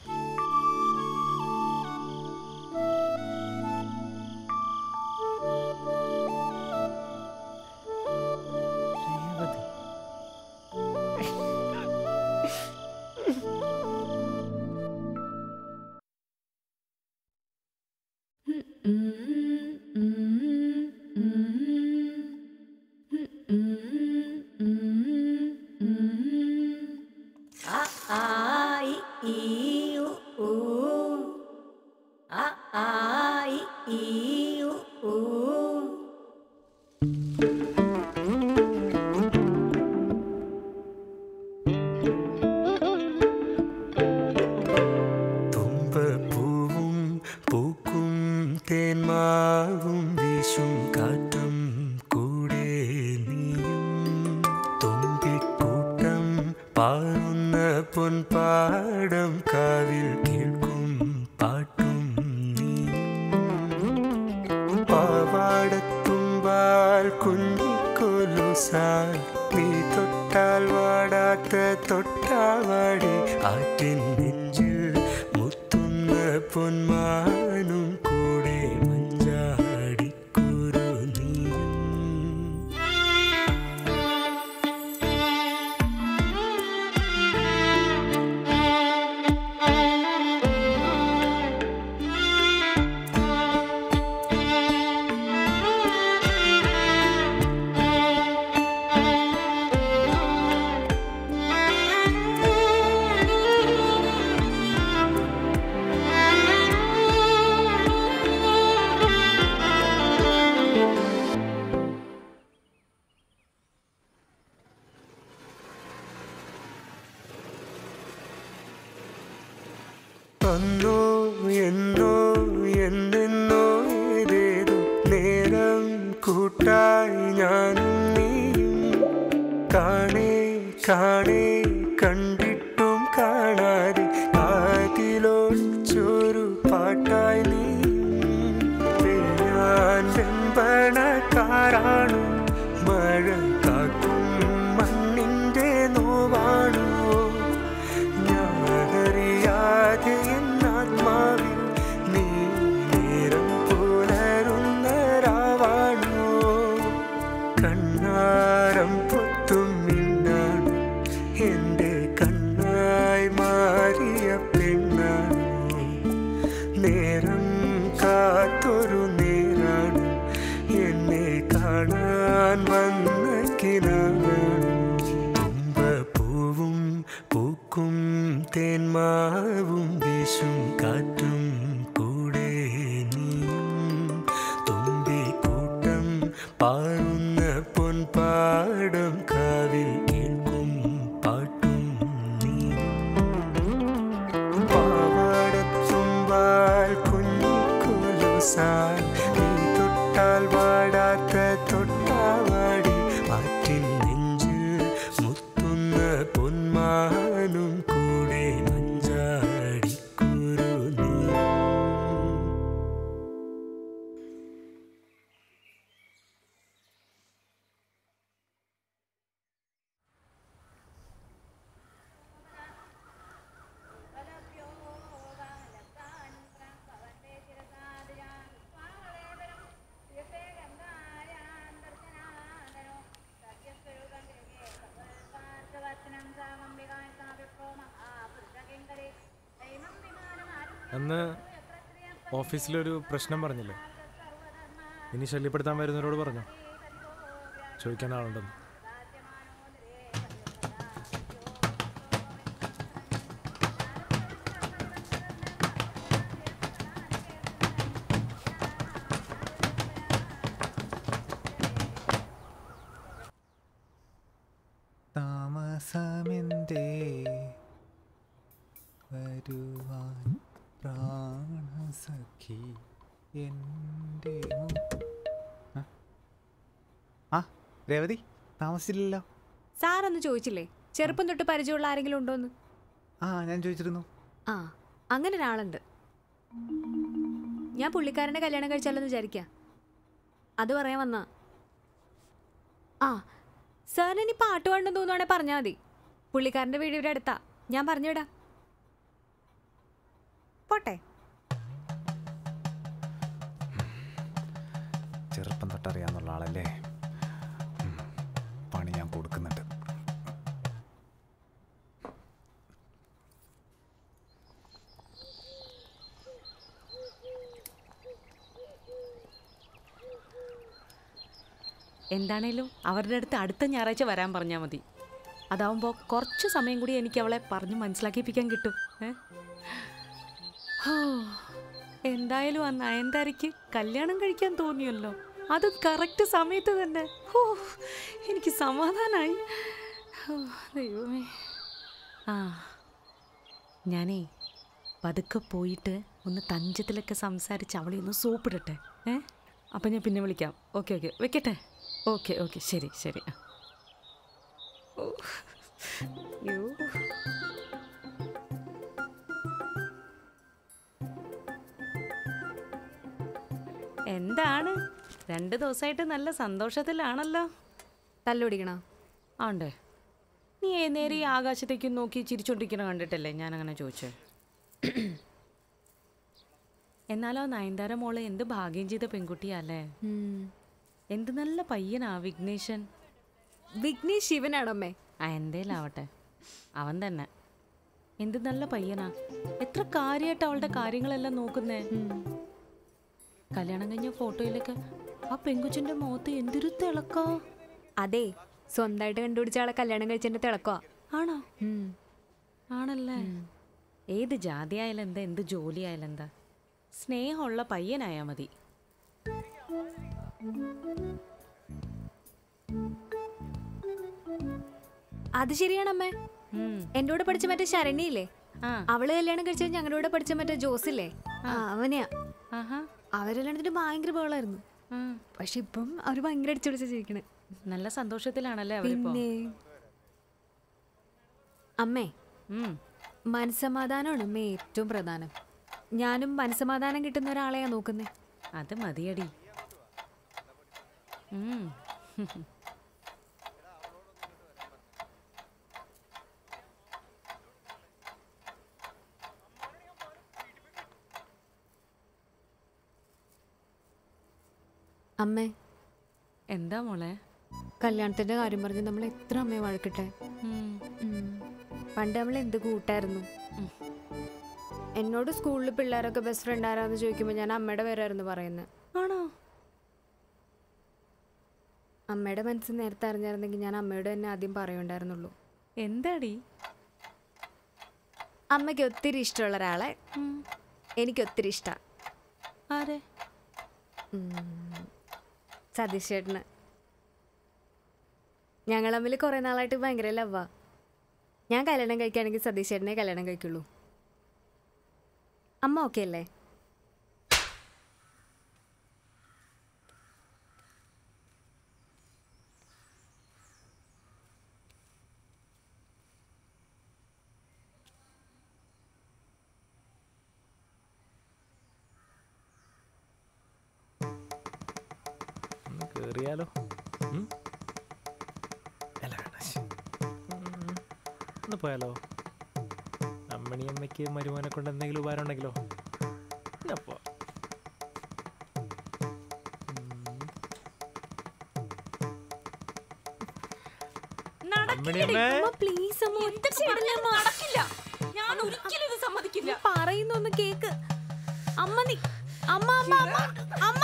Speaker 5: രേവതി
Speaker 7: തുമ്പപ്പൂവും പൂക്കും തേന്മാവും വീശും കാറ്റും കൂടെ നീയും തുമ്പിക്കൂട്ടം പാറുന്ന പൊൻപാടം കാവിൽ കേൾക്കും പാട്ടും നീയും പാവാടത്തുമ്പാൽ കുഞ്ഞിക്കൊലുസാൽ നീ തൊട്ടാൽ വാടാത്ത തൊട്ടാവാടി ആറ്റിൻ നെഞ്ചിൽ മുത്തുന്ന പൊന്മാനും കൂടെ മഞ്ചാടിക്കുരു നീയും അന്നോ എന്നോ എന്നെന്നോ ഏതേതോ നേരം കൂട്ടായി ഞാനും നീയും കാണേ കാണേ കണ്ടിട്ടും കാണാതെ കാതിലൊച്ചൊരു പാട്ടായി നീയും പെയ്യാൻ വെമ്പണക്കാരാണു മഴ കാക്കും മണ്ണിൻ്റെ നോവാണോ ഞാനറിയാതെ എന്നാത്മാവിൽ പോലും മിന്നാണ് എൻ്റെ കണ്ണായി മാറിയ പെണ്ണാണ് നേരം കാത്തൊരു നേരാണ് എന്നെ കാണാൻ വന്ന കിനാണ് തുമ്പപ്പൂവും പൂക്കും തേന്മാവും വീശും കാറ്റും കൂടെ നീയും തുമ്പിക്കൂട്ടം പാറുന്ന പൊൻപാടം കാവിൽ കേൾക്കും പാട്ടും നീയും പാവാടത്തുമ്പാൽ കുഞ്ഞിക്കുലുസാൽ നീ തൊട്ടാൽ വാടാത്ത തൊട്ടാവാടി ആറ്റിൻ നെഞ്ചിൽ മുത്തുന്ന പൊന്മാനും കൂടെ മഞ്ചാടിക്കുരു നീ
Speaker 5: അന്ന് ഓഫീസിലൊരു പ്രശ്നം പറഞ്ഞില്ലേ ഇനി ശല്യപ്പെടുത്താൻ വരുന്നവരോട് പറഞ്ഞു ചോദിക്കാൻ ആളുണ്ടെന്ന്
Speaker 4: താമസമെന്തേ വരുവാൻ പ്രാണസഖി എൻ്റെ മു- ആ? ആ രേവതി താമസിച്ചില്ലല്ലോ
Speaker 1: സാറൊന്ന് ചോദിച്ചില്ലേ ചെറുപ്പം തൊട്ട് പരിചയമുള്ള ആരെങ്കിലും ഉണ്ടോന്ന്
Speaker 4: ആ ഞാൻ ചോദിച്ചിരുന്നു
Speaker 1: ആ അങ്ങനെ ഒരാളുണ്ട് ഞാൻ പുള്ളിക്കാരൻ്റെ കല്യാണം കഴിച്ചാലെന്ന് വിചാരിക്കാം അത് പറയാൻ വന്നാ ആ സാറിന് ഇനി പാട്ട് പാടണമെന്ന് തോന്നുവാണെങ്കിൽ പറഞ്ഞാൽ മതി പുള്ളിക്കാരൻ്റെ വീട് ഇവിടെ അടുത്താ ഞാൻ പറഞ്ഞുവിടാം പോട്ടെ
Speaker 4: ചെറുപ്പം തൊട്ടറിയാന്നുള്ള ആളല്ലേ ഉം. പണി ഞാൻ കൊടുക്കുന്നുണ്ട്
Speaker 2: എന്താണേലും അവരുടെ അടുത്ത് അടുത്ത ഞായറാഴ്ച വരാൻ പറഞ്ഞാൽ മതി അതാവുമ്പോൾ കുറച്ച് സമയം കൂടി എനിക്ക് അവളെ പറഞ്ഞ് മനസ്സിലാക്കിപ്പിക്കാൻ കിട്ടും ഏ? ഹോ, എന്തായാലും ആ നയൻതാരയ്ക്ക് കല്യാണം കഴിക്കാൻ തോന്നിയല്ലോ അത് കറക്റ്റ് സമയത്ത് തന്നെ ഹോ എനിക്ക് സമാധാനായി ഹോ, ദൈവമേ ആ ഞാനേ പതുക്കെ പോയിട്ട് ഒന്ന് തഞ്ചത്തിലൊക്കെ സംസാരിച്ച് അവളെ ഒന്ന് സോപ്പിടട്ടെ ഏ അപ്പം ഞാൻ പിന്നെ വിളിക്കാം ഓക്കെ ഓക്കെ വെക്കട്ടെ ഓക്കെ ഓക്കെ ശരി ശരി ആ. ഓ. യ്യോ. എന്താണ് രണ്ട് ദിവസമായിട്ട് നല്ല സന്തോഷത്തിലാണല്ലോ
Speaker 1: തല്ലുപിടിക്കണോ
Speaker 2: ആണ്ടേ നീ നേരെ ഈ ആകാശത്തേക്ക് നോക്കി ചിരിച്ചോണ്ടിരിക്കണ കണ്ടിട്ടല്ലേ ഞാൻ അങ്ങനെ ചോദിച്ചേ എന്നാലോ നയൻതാര മോള് എന്ത് ഭാഗ്യം ചെയ്ത പെൺകുട്ടിയല്ലേ എന്ത് നല്ല പയ്യനാ വിഘ്നേശൻ
Speaker 1: വിഘ്നേഷ് ശിവനാണമ്മേ
Speaker 2: ആ എന്തേലാവട്ടെ അവൻ തന്നെ എന്ത് നല്ല പയ്യനാ എത്ര കാര്യമായിട്ട് അവളുടെ കാര്യങ്ങളെല്ലാം നോക്കുന്നേ കല്യാണം കഴിഞ്ഞ ഫോട്ടോയിലൊക്കെ ആ പെങ്കുച്ചിന്റെ മുഖത്ത് എന്തൊരു തിളക്കോ
Speaker 1: അതെ സ്വന്തമായിട്ട് കണ്ടുപിടിച്ച ആളെ കല്യാണം കഴിച്ചതിന്റെ തിളക്കോ
Speaker 2: ആണോ ആണല്ലേ ഏത് ജാതി ആയാലും എന്താ എന്ത് ജോലി ആയാലും എന്താ സ്നേഹമുള്ള പയ്യനായാ മതി
Speaker 1: അത് ശരിയാണമ്മേ
Speaker 2: ഉം.
Speaker 1: എൻ്റെ കൂടെ പഠിച്ച മറ്റേ ശരണ്യയില്ലേ
Speaker 2: ആ
Speaker 1: അവള് കല്യാണം കഴിച്ചത് ഞങ്ങളുടെ കൂടെ പഠിച്ച മറ്റേ ജോസില്ലേ ആ അവനെയാ
Speaker 2: ആഹാ
Speaker 1: അവരെല്ലാത്തിട്ട് ഭയങ്കര ബഹളായിരുന്നു
Speaker 2: ആ.
Speaker 1: പക്ഷെ ഇപ്പം അവര് ഭയങ്കര അടിച്ചുപിടിച്ച ജീവിക്കണേ
Speaker 2: നല്ല സന്തോഷത്തിലാണല്ലേ അവരിപ്പോ
Speaker 1: പിന്നെ അമ്മേ
Speaker 2: ഉം.
Speaker 1: മനസ്സമാധാനമാണ് അമ്മേ ഏറ്റവും പ്രധാനം ഞാനും മനസ്സമാധാനം കിട്ടുന്ന ഒരാളെയാ നോക്കുന്നേ
Speaker 2: അത് മതിയടി ഉം.
Speaker 1: അമ്മേ
Speaker 2: എന്താ മോളെ
Speaker 1: കല്യാണത്തിന്റെ കാര്യം പറഞ്ഞ് നമ്മൾ എത്ര അമ്മയെ വഴക്കിട്ടെ
Speaker 2: ഉം.
Speaker 1: ഉം. പണ്ട് നമ്മൾ എന്ത് കൂട്ടായിരുന്നു എന്നോട് സ്കൂളിൽ പിള്ളേരൊക്കെ ബെസ്റ്റ് ഫ്രണ്ട് ആരാന്ന് ചോദിക്കുമ്പോൾ ഞാൻ അമ്മയുടെ പേരായിരുന്നു പറയുന്നത്
Speaker 2: ആണോ
Speaker 1: അമ്മയുടെ മനസ്സ് നേരത്തെ അറിഞ്ഞായിരുന്നെങ്കിൽ ഞാൻ അമ്മയോട് തന്നെ ആദ്യം പറയുണ്ടായിരുന്നുള്ളൂ
Speaker 2: എന്താടി
Speaker 1: അമ്മയ്ക്ക് ഒത്തിരി ഇഷ്ടമുള്ള ഒരാളെ എനിക്ക് ഒത്തിരി ഇഷ്ടമാണ്
Speaker 2: ആരെ
Speaker 1: സതീഷ് ചേട്ടന് ഞങ്ങൾ തമ്മിൽ കുറേ നാളായിട്ട് ഭയങ്കര ലവ്വാ ഞാൻ കല്യാണം കഴിക്കുകയാണെങ്കിൽ സതീഷ് ചേട്ടനെ കല്യാണം കഴിക്കുള്ളൂ അമ്മ ഓക്കെ അല്ലേ
Speaker 5: ഒന്ന് കേറിയാലോ ഉം? അല്ല വേണ്ട ശ്ശ്. ഉം. ഒന്ന് പോയാലോ അമ്മണി അമ്മയ്ക്ക് മരുമോനെ കൊണ്ട് എന്തെങ്കിലും ഉപകാരം ഉണ്ടെങ്കിലോ എന്നാ പോ അമ്മണിയമ്മേ
Speaker 1: പ്ലീസ്
Speaker 2: നടക്കില്ല ഞാൻ ഒരിക്കലും ഇത് സമ്മതിക്കില്ല
Speaker 1: പറയുന്നൊന്ന് കേക്ക് അമ്മ നീ അമ്മ അമ്മ അമ്മ അമ്മ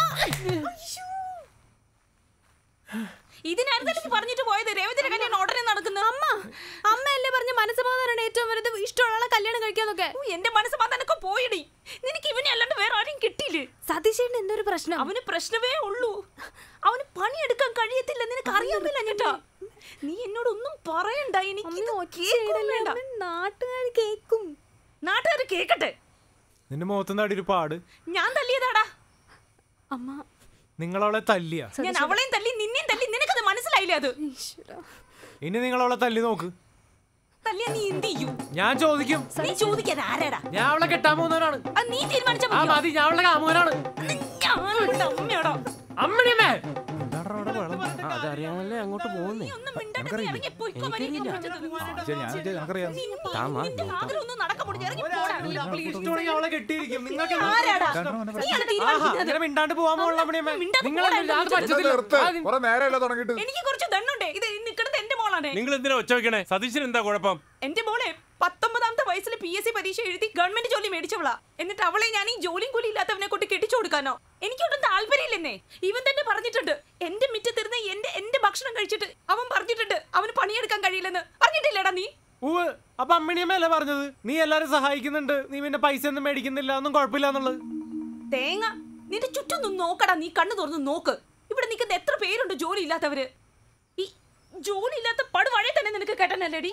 Speaker 2: ഇതിനായിരുന്നു പറഞ്ഞിട്ട് പോയത് രേവതിയുടെ കല്യാണം ഉടനെ നടക്കുന്നു
Speaker 1: അമ്മ അമ്മയല്ലേ പറഞ്ഞ മനസ്സമാധാനമാണ് ഏറ്റവും വലുത് ഇഷ്ടമുള്ള കല്യാണം കഴിക്കാന്നൊക്കെ
Speaker 2: ഓ, എന്റെ മനസ്സമാധാനൊക്കെ പോയിടി നിനക്ക് ഇവനെ അല്ലാണ്ട് വേറെ ആരെയും കിട്ടിയില്ലേ
Speaker 1: സതീഷേട്ടൻ എന്തൊരു പ്രശ്നം
Speaker 2: അവന് പ്രശ്നമേ ഉള്ളൂ അവന് പണിയെടുക്കാൻ കഴിയത്തില്ല നിനക്ക് അറിയാമില്ല ഞെട്ടാ നീ എന്നോട് ഒന്നും പറയണ്ട എനിക്ക് ഇത് കേൾക്കുകയും വേണ്ട
Speaker 1: നാട്ടുകാർ കേക്കും
Speaker 2: നാട്ടുകാർ കേക്കട്ടെ
Speaker 5: നിന്റെ മുഖത്തുനിന്ന് അടി ഒരു പാട്
Speaker 2: ഞാൻ തല്ലിയതാടാ
Speaker 1: അമ്മ
Speaker 5: നിങ്ങളവളെ തല്ലിയ
Speaker 2: ഞാൻ അവളെയും തല്ലി നിന്നെയും തല്ലി നിനക്കത് മനസ്സിലായില്ലേ അത്
Speaker 5: ഇനി നിങ്ങളവളെ തല്ലി നോക്ക്
Speaker 2: തല്ലിയ നീ എന്ത് ചെയ്യും
Speaker 5: ഞാൻ ചോദിക്കും
Speaker 2: നീ ചോദിക്കാതെ ആരാടാ
Speaker 5: ഞാൻ അവളെ കെട്ടാൻ പോകുന്നവനാണ്
Speaker 2: അത് നീ തീരുമാനിച്ച
Speaker 5: ആ മതി ഞാൻ അവളെ കാമുകനാണ്
Speaker 2: ഞാനുണ്ട് അമ്മയോടോ
Speaker 5: അമ്മണിയമ്മേ
Speaker 8: അതറിയാമല്ലേ അങ്ങോട്ട് പോകുന്നേ
Speaker 2: നീ ഒന്നും മിണ്ടാണ്ട് നീ ഇറങ്ങി പോയിക്കോ മര്യാദയ്ക്ക് പറ്റത്തുള്ളൂ.
Speaker 4: ശരി ഞാൻ നമുക്കറിയാം
Speaker 2: നീ ഇങ്ങ് പോ. നിന്റെ ആഗ്രഹം ഒന്നും നടക്കാൻ പോണില്ല. ഇറങ്ങി പോടാ.
Speaker 5: ഇഷ്ടമാണെങ്കിൽ അവളെ കെട്ടിയിരിക്കും നിങ്ങൾക്ക്
Speaker 2: ആരാടാ?
Speaker 5: എന്ത്
Speaker 2: നീയാണ്
Speaker 5: ആഹാ,
Speaker 2: തീരുമാനിക്കുന്നത്.
Speaker 5: ഇങ്ങനെ മിണ്ടാണ്ട് പോവാൻ പോകണം അമ്മണിയമ്മേ
Speaker 2: മിണ്ടാതെ
Speaker 5: നിങ്ങൾ
Speaker 2: പോടാ,
Speaker 5: അത്
Speaker 2: എന്നെ
Speaker 5: പറ്റത്തില്ല ആ, നി-
Speaker 4: കുറെ നേരമല്ല തുടങ്ങിയിട്ട്
Speaker 2: എനിക്ക് കുറച്ച് ദണ്ണുണ്ടേ ഇത് നിൽക്കുന്നത് എന്റെ മോളാണ്
Speaker 8: നിങ്ങൾ എന്തിനാ ഒച്ച വെക്കണേ സതീശൻ എന്താ കുഴപ്പം
Speaker 2: എന്റെ മോളെ പത്തൊമ്പതാമത്തെ വയസ്സിൽ പി എസ് സി പരീക്ഷ എഴുതി ഗവൺമെന്റ് ജോലി മേടിച്ചവളാ എന്നിട്ട് അവളെ ഞാൻ ഈ ജോലിയും കൂലി ഇല്ലാത്തവനെ കൊണ്ട് കെട്ടിച്ചു കൊടുക്കാനോ എനിക്കൊട്ടും താല്പര്യമില്ലെന്നേ ഇവൻ തന്നെ പറഞ്ഞിട്ടുണ്ട് എന്റെ മിറ്റത്തിരുന്ന് എന്റെ എന്റെ ഭക്ഷണം കഴിച്ചിട്ട് അവൻ പറഞ്ഞിട്ടുണ്ട് അവന് പണിയെടുക്കാൻ കഴിയില്ലെന്ന് പറഞ്ഞിട്ടില്ലേടാ നീ
Speaker 5: ഉവ് അപ്പൊ അമ്മണിയമ്മയല്ലേ പറഞ്ഞത് നീ എല്ലാരും സഹായിക്കുന്നുണ്ട് നീ പിന്നെ പൈസ ഒന്നും മേടിക്കുന്നില്ല ഒന്നും കുഴപ്പമില്ല എന്നുള്ളത്
Speaker 2: തേങ്ങ നിന്റെ ചുറ്റും ഒന്ന് നോക്കടാ നീ കണ്ണു തുറന്ന് നോക്ക് ഇവിടെ നിൽക്കുന്ന എത്ര പേരുണ്ട് ജോലി ഇല്ലാത്തവര് ഈ ജോലി ഇല്ലാത്ത പടുവഴി തന്നെ നിനക്ക് കേട്ടനല്ലേടി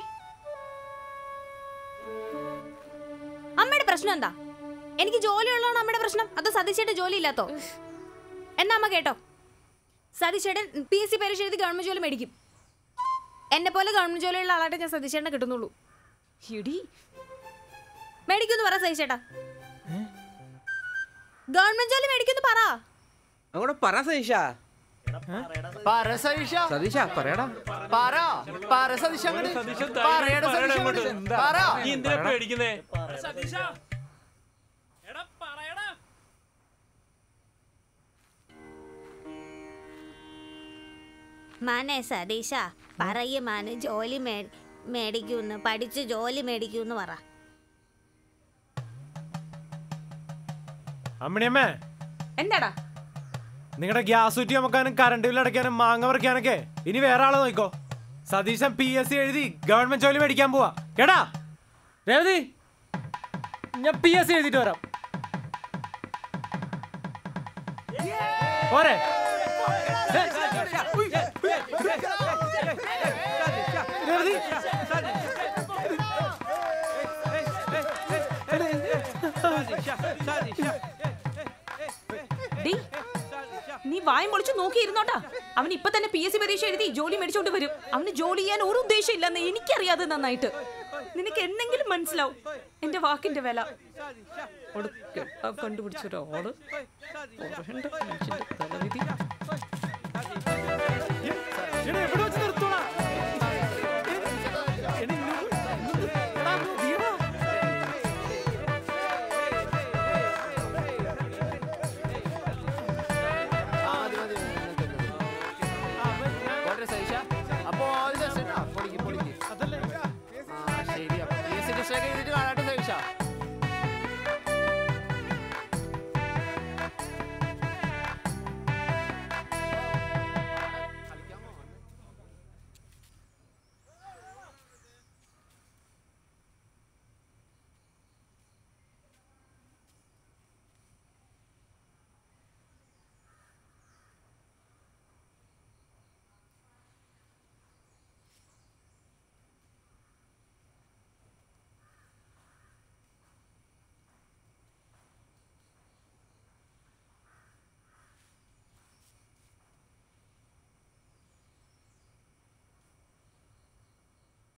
Speaker 1: അമ്മയുടെ പ്രശ്നം എന്താ എനിക്ക് ജോലി ഉള്ളതാണോ അമ്മയുടെ പ്രശ്നം അതോ സതീശേട്ടൻ ജോലി ഇല്ലാത്തോ എന്നാ അമ്മ കേട്ടോ സതീശേട്ടൻ പി എസ് സി പരീക്ഷ എഴുതി ഗവൺമെന്റ് ജോലി മേടിക്കും എന്നെ പോലെ ഗവൺമെന്റ് ജോലിയുള്ള ആളായിട്ട് ഞാൻ സതീശേട്ടനെ കിട്ടുന്നുള്ളൂ
Speaker 2: എടി
Speaker 1: മേടിക്കുമെന്ന് പറ സതീശേട്ടാ ഗവൺമെന്റ് ജോലി മേടിക്കുമെന്ന് പറ
Speaker 8: അങ്ങോട്ട് പറ സതീഷ സതീഷ പറയടാ നീ എന്തിനാ പേടിക്കുന്നേ
Speaker 9: മാനെ സതീശ പറയ മാന് ജോലി മേ മേടിക്കൂന്ന് പഠിച്ച് ജോലി മേടിക്കൂന്ന് പറ
Speaker 5: അമ്മണിയമ്മേ
Speaker 2: എന്താടാ
Speaker 5: നിങ്ങളുടെ ഗ്യാസ് ഊറ്റി നമുക്കാനും കറണ്ട് ബില്ല് അടയ്ക്കാനും മാങ്ങ പറിക്കാനൊക്കെ ഇനി വേറെ ആളെ നോക്കോ സതീശൻ പി എസ് സി എഴുതി ഗവൺമെന്റ് ജോലി മേടിക്കാൻ പോവാ കേടാ രേവതി ഞാൻ പി എസ് സി എഴുതിട്ട് വരാം പോരെ ഏ, രേവതി
Speaker 2: ഡി നീ വായും പൊളിച്ചു നോക്കിയിരുന്നോട്ടാ അവൻ ഇപ്പൊ തന്നെ പി എസ് സി പരീക്ഷ എഴുതി ജോലി മേടിച്ചോണ്ട് വരും അവന് ജോലി ചെയ്യാൻ ഒരു ഉദ്ദേശം ഇല്ലെന്ന് എനിക്കറിയാതെ നന്നായിട്ട് നിനക്ക് എന്തെങ്കിലും മനസ്സിലാവും എന്റെ വാക്കിന്റെ വില ഓട് കെട്ടാൻ കണ്ടുപിടിച്ചൊരാള് പറയണ്ട മനുഷ്യന്റെ തലവിധി
Speaker 5: എടാ, എവിടെ